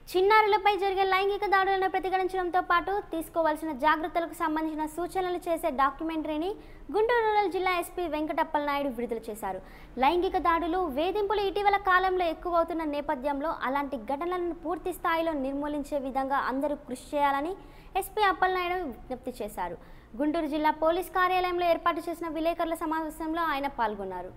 చిన్నారులపై జరిగే లైంగిక దాడులను ప్రతిఘటించడంతో పాటు తీసుకోవాల్సిన జాగ్రత్తలకు సంబంధించిన సూచనలు చేసే డాక్యుమెంటరీని గుంటూరు రూరల్ జిల్లా ఎస్పీ వెంకటప్పల నాయుడు విడుదల చేశారు లైంగిక దాడులు వేధింపులు ఇటీవల కాలంలో ఎక్కువవుతున్న నేపథ్యంలో అలాంటి ఘటనలను పూర్తి స్థాయిలో నిర్మూలించే విధంగా అందరూ కృషి చేయాలని ఎస్పీ అప్పలనాయుడు విజ్ఞప్తి చేశారు గుంటూరు జిల్లా పోలీస్ కార్యాలయంలో ఏర్పాటు చేసిన విలేకరుల సమావేశంలో ఆయన పాల్గొన్నారు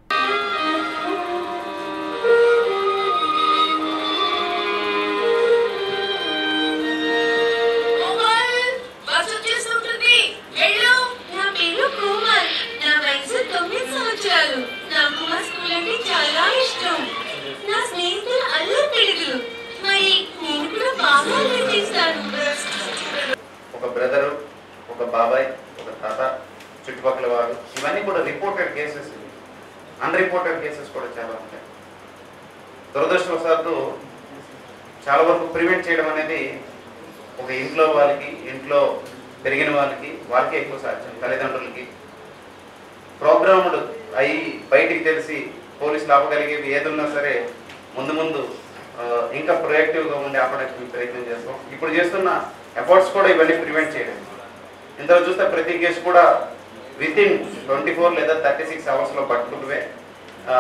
కోమల్ బస్ వచ్చేస్తుంటుంది వెళ్ళు నా పేరు కోమల్ నా వయసు తొమ్మిది సంవత్సరాలు నాకు మా స్కూల్ అంటే చాలా ఇష్టం నా స్నేహితులు అల్లరి పిడుగులు మరి నేను కూడా బాగా అల్లరి చేస్తాను ఒక బ్రదరు ఒక బాబాయ్ ఒక తాత చుట్టుపక్కల వారు ఇవన్నీ కూడా రిపోర్టెడ్ కేసెస్ అన్రిపోర్టెడ్ కేసెస్ కూడా చాలా ఉంటాయి దురదృష్టవశాత్తు చాలా వరకు ప్రివెంట్ చేయడం అనేది ఒక ఇంట్లో వాళ్ళకి ఇంట్లో పెరిగిన వాళ్ళకి వాళ్ళకే ఎక్కువ సాధ్యం తల్లిదండ్రులకి ప్రోగ్రాములు అయి బయటికి తెలిసి పోలీసులు ఆపగలిగేవి ఏదున్నా సరే ముందు ముందు ఆ, ఇంకా ప్రొయాక్టివ్గా ఉండి ఆపడానికి ప్రయత్నం చేస్తాం ఇప్పుడు చేస్తున్న ఎఫర్ట్స్ కూడా ఇవన్నీ ప్రివెంట్ చేయడం ఇందులో చూస్తే ప్రతి కేసు కూడా విత్ ఇన్ ట్వంటీ ఫోర్ లేదా థర్టీ సిక్స్ అవర్స్లో పట్టుకుంటువే ఆ,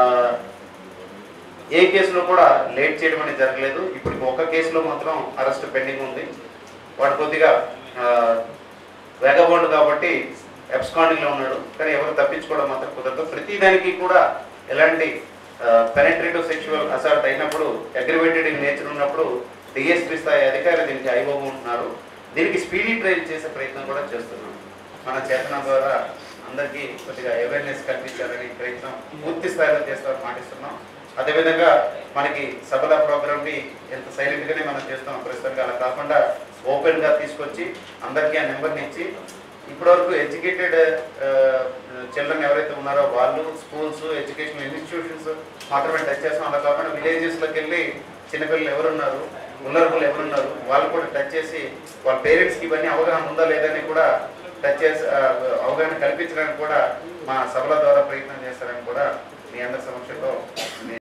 ఏ కేసులో కూడా లేట్ చేయడం అనేది జరగలేదు ఇప్పుడు ఒక కేసులో మాత్రం అరెస్ట్ పెండింగ్ ఉంది వాడు కొద్దిగా ఆ, వేగబోండు కాబట్టి ఎబ్స్కాండింగ్ లో ఉన్నాడు కానీ ఎవరు తప్పించుకోవడం మాత్రం కుదరదు ప్రతి దానికి కూడా ఎలాంటి పెనట్రేటివ్ సెక్షువల్ అసాల్ట్ అయినప్పుడు అగ్రివేటెడ్ ఇన్ నేచర్ ఉన్నప్పుడు డిఎస్పీ స్థాయి అధికారులు దీనికి ఐబోగా ఉంటున్నారు దీనికి స్పీడీ ట్రైల్ చేసే ప్రయత్నం కూడా చేస్తున్నాం మన చేతన ద్వారా అందరికీ కొద్దిగా అవేర్నెస్ కల్పించాలని ప్రయత్నం పూర్తి స్థాయిలో చేస్తామని మాటిస్తున్నాం అదేవిధంగా మనకి సభల ప్రోగ్రామ్ ని ఎంత సైలెంట్ గానే మనం చేస్తాం ప్రస్తుతానికి అలా కాకుండా ఓపెన్ గా తీసుకొచ్చి అందరికీ ఆ నెంబర్ని ఇచ్చి ఇప్పటివరకు ఎడ్యుకేటెడ్ చిల్డ్రన్ ఎవరైతే ఉన్నారో వాళ్ళు స్కూల్స్ ఎడ్యుకేషనల్ ఇన్స్టిట్యూషన్స్ మాత్రమే టచ్ చేస్తాం అలా కాకుండా విలేజెస్లోకి వెళ్ళి చిన్నపిల్లలు ఎవరున్నారు ఉన్నర్పులు ఎవరున్నారు వాళ్ళు కూడా టచ్ చేసి వాళ్ళ పేరెంట్స్కి ఇవన్నీ అవగాహన ఉందా లేదని కూడా టచ్ చేసి ఆ, అవగాహన కల్పించడానికి కూడా మా సభల ద్వారా ప్రయత్నం చేస్తారని కూడా మీ అందరి సమక్షంలో